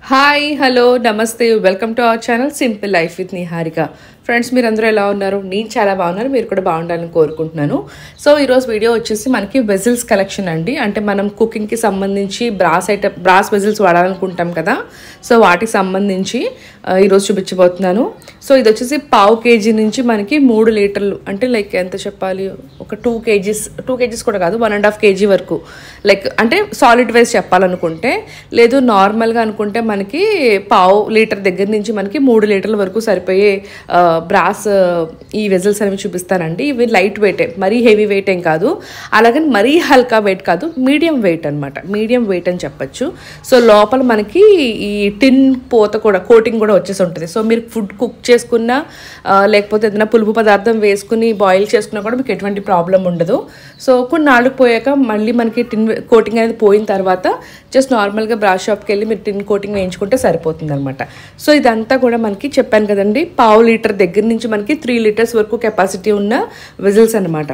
hi hello namaste welcome to our channel simple life with Niharika friends మీరు అందరూ ఎలా ఉన్నారు నేను చాలా బాగున్నారు మీరు కూడా బాగుండాలని కోరుకుంటున్నాను సో ఈరోజు వీడియో వచ్చేసి మనకి వెజిల్స్ కలెక్షన్ అండి అంటే మనం కుకింగ్కి సంబంధించి బ్రాస్ ఐటమ్ బ్రాస్ వెజిల్స్ వాడాలనుకుంటాం కదా సో వాటికి సంబంధించి ఆ, ఈరోజు చూపించబోతున్నాను సో ఇది వచ్చేసి పావు కేజీ నుంచి మనకి మూడు లీటర్లు అంటే లైక్ ఎంత చెప్పాలి ఒక టూ కేజీస్ టూ కేజీస్ కూడా కాదు వన్ అండ్ హాఫ్ కేజీ వరకు లైక్ అంటే సాలిడ్ వైజ్ చెప్పాలనుకుంటే లేదు నార్మల్గా అనుకుంటే మనకి పావు లీటర్ దగ్గర నుంచి మనకి మూడు లీటర్ల వరకు సరిపోయే ఆ, బ్రాస్ ఈ వెజల్స్ అనేవి చూపిస్తానండి ఇవి లైట్ వెయిటే మరీ హెవీ వెయిట్ ఏం కాదు అలాగని మరీ హల్కా వెయిట్ కాదు మీడియం వెయిట్ అనమాట మీడియం వెయిట్ అని చెప్పొచ్చు సో లోపల మనకి ఈ టిన్ పూత కూడా కోటింగ్ కూడా వచ్చేసి ఉంటుంది సో మీరు ఫుడ్ కుక్ చేసుకున్నా ఆ, లేకపోతే ఏదైనా పులుపు పదార్థం వేసుకుని బాయిల్ చేసుకున్నా కూడా మీకు ఎటువంటి ప్రాబ్లం ఉండదు సో కొన్ని నాలుగు పోయాక మళ్ళీ మనకి టిన్ కోటింగ్ అనేది పోయిన తర్వాత జస్ట్ నార్మల్గా బ్రా షాప్కి వెళ్ళి మీరు టిన్ కోటింగ్ వేయించుకుంటే సరిపోతుంది అనమాట సో ఇదంతా కూడా మనకి చెప్పాను కదండి పావు లీటర్ దగ్గర నుంచి మనకి త్రీ లీటర్స్ వరకు కెపాసిటీ ఉన్న విజిల్స్ అన్నమాట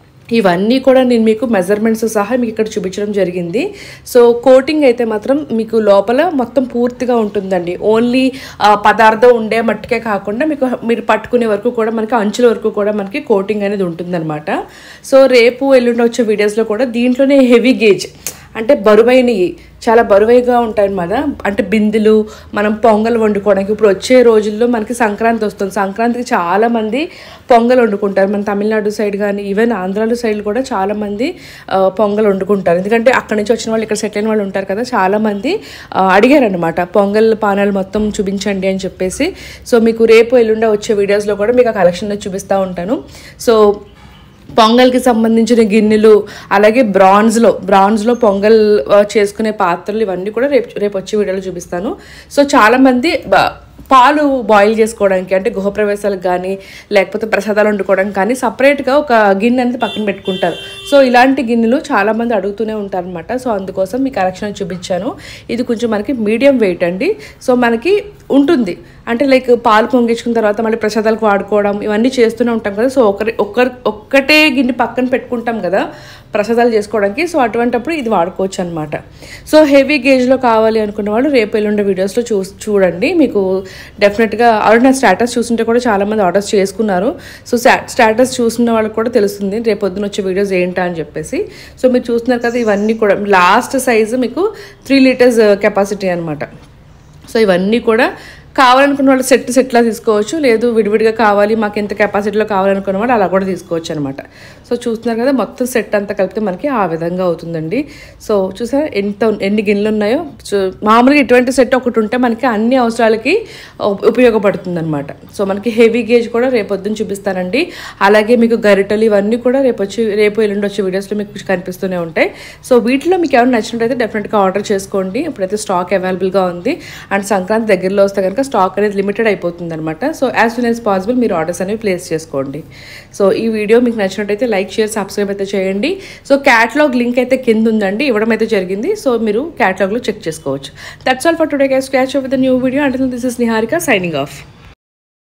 ఇవన్నీ కూడా నేను మీకు మెజర్మెంట్స్ సహా మీకు ఇక్కడ చూపించడం జరిగింది సో కోటింగ్ అయితే మాత్రం మీకు లోపల మొత్తం పూర్తిగా ఉంటుందండి ఓన్లీ ఆ, పదార్థం ఉండే మట్టుకే కాకుండా మీకు మీరు పట్టుకునే వరకు కూడా మనకి అంచుల వరకు కూడా మనకి కోటింగ్ అనేది ఉంటుందన్నమాట సో రేపు ఎల్లుండి వచ్చే వీడియోస్లో కూడా దీంట్లోనే హెవీ గేజ్ అంటే బరువైనవి చాలా బరువైగా ఉంటాయి అన్నమాట అంటే బిందులు మనం పొంగల్ వండుకోవడానికి ఇప్పుడు వచ్చే రోజుల్లో మనకి సంక్రాంతి వస్తుంది సంక్రాంతికి చాలా మంది పొంగల్ వండుకుంటారు మన తమిళనాడు సైడ్ కానీ ఈవెన్ ఆంధ్రాలో సైడ్ కూడా చాలా మంది ఆ, పొంగల్ వండుకుంటారు ఎందుకంటే అక్కడి నుంచి వచ్చిన వాళ్ళు ఇక్కడ సెటిల్ అయిన వాళ్ళు ఉంటారు కదా చాలా మంది ఆ, అడిగారనమాట పొంగల్ పానాలు మొత్తం చూపించండి అని చెప్పేసి సో మీకు రేపు ఎల్లుండ వచ్చే వీడియోస్లో కూడా మీకు ఆ కలెక్షన్ చూపిస్తూ ఉంటాను సో పొంగల్కి సంబంధించిన గిన్నెలు అలాగే బ్రాన్జ్లో బ్రాన్జ్లో పొంగల్ ఆ, చేసుకునే పాత్రలు ఇవన్నీ కూడా రేపు రేపు వచ్చే వీడియోలో చూపిస్తాను సో చాలామంది బ- పాలు బాయిల్ చేసుకోవడానికి అంటే గృహప్రవేశాలకు కానీ లేకపోతే ప్రసాదాలు వండుకోవడానికి కానీ సపరేట్గా ఒక గిన్నె అనేది పక్కన పెట్టుకుంటారు సో ఇలాంటి గిన్నెలు చాలామంది అడుగుతూనే ఉంటారనమాట సో అందుకోసం మీ కలెక్షన్ చూపించాను ఇది కొంచెం మనకి మీడియం వెయిట్ అండి సో మనకి ఉంటుంది అంటే లైక్ పాలు పొంగించుకున్న తర్వాత మళ్ళీ ప్రసాదాలకు వాడుకోవడం ఇవన్నీ చేస్తూనే ఉంటాం కదా సో ఒకరి ఒక్కరి ఒక్కటే గిన్నె పక్కన పెట్టుకుంటాం కదా ప్రసాదాలు చేసుకోవడానికి సో అటువంటప్పుడు ఇది వాడుకోవచ్చు అనమాట సో హెవీ గేజ్లో కావాలి అనుకున్న వాళ్ళు రేపు ఎల్లుండే వీడియోస్లో చూ చూడండి మీకు డెఫినెట్గా ఆల్రెడీ నా స్టేటస్ చూస్తుంటే కూడా చాలామంది ఆర్డర్స్ చేసుకున్నారు సో స్టేటస్ చూసిన వాళ్ళకి కూడా తెలుస్తుంది రేపు పొద్దున వచ్చే వీడియోస్ ఏంటా అని చెప్పేసి సో మీరు చూస్తున్నారు కదా ఇవన్నీ కూడా లాస్ట్ సైజు మీకు త్రీ లీటర్స్ కెపాసిటీ అనమాట సో ఇవన్నీ కూడా కావాలనుకున్న వాళ్ళు సెట్ సెట్లా తీసుకోవచ్చు లేదు విడివిడిగా కావాలి మాకు ఎంత కెపాసిటీలో కావాలనుకున్న వాళ్ళు అలా కూడా తీసుకోవచ్చు అనమాట సో చూస్తున్నారు కదా మొత్తం సెట్ అంతా కలిపితే మనకి ఆ విధంగా అవుతుందండి సో చూసారా ఎంత ఎన్ని గిన్నెలు ఉన్నాయో సో మామూలుగా ఇటువంటి సెట్ ఒకటి ఉంటే మనకి అన్ని అవసరాలకి ఉపయోగపడుతుంది అనమాట సో మనకి హెవీ గేజ్ కూడా రేపు పొద్దున్న చూపిస్తానండి అలాగే మీకు గరిటలు ఇవన్నీ కూడా రేపు వచ్చి రేపు ఎల్లుండి వచ్చే వీడియోస్లో మీకు కనిపిస్తూనే ఉంటాయి సో వీటిలో మీకు ఏమైనా నచ్చినట్టయితే డెఫినెట్గా ఆర్డర్ చేసుకోండి ఇప్పుడైతే స్టాక్ అవైలబుల్గా ఉంది అండ్ సంక్రాంతి దగ్గరలో వస్తే కనుక స్టాక్ అనేది లిమిటెడ్ అయిపోతుంది అనమాట so as soon as possible మీరు ఆర్డర్స్ అనేవి ప్లేస్ చేసుకోండి సో ఈ వీడియో మీకు నచ్చినట్టయితే లైక్ షేర్ సబ్స్క్రైబ్ అయితే చేయండి సో క్యాటలాగ్ లింక్ అయితే కింద ఉందండి ఇవ్వడం అయితే జరిగింది సో మీరు క్యాటలాగ్లో చెక్ చేసుకోవచ్చు that's all for today guys catch with new video అంటే this is Niharika signing of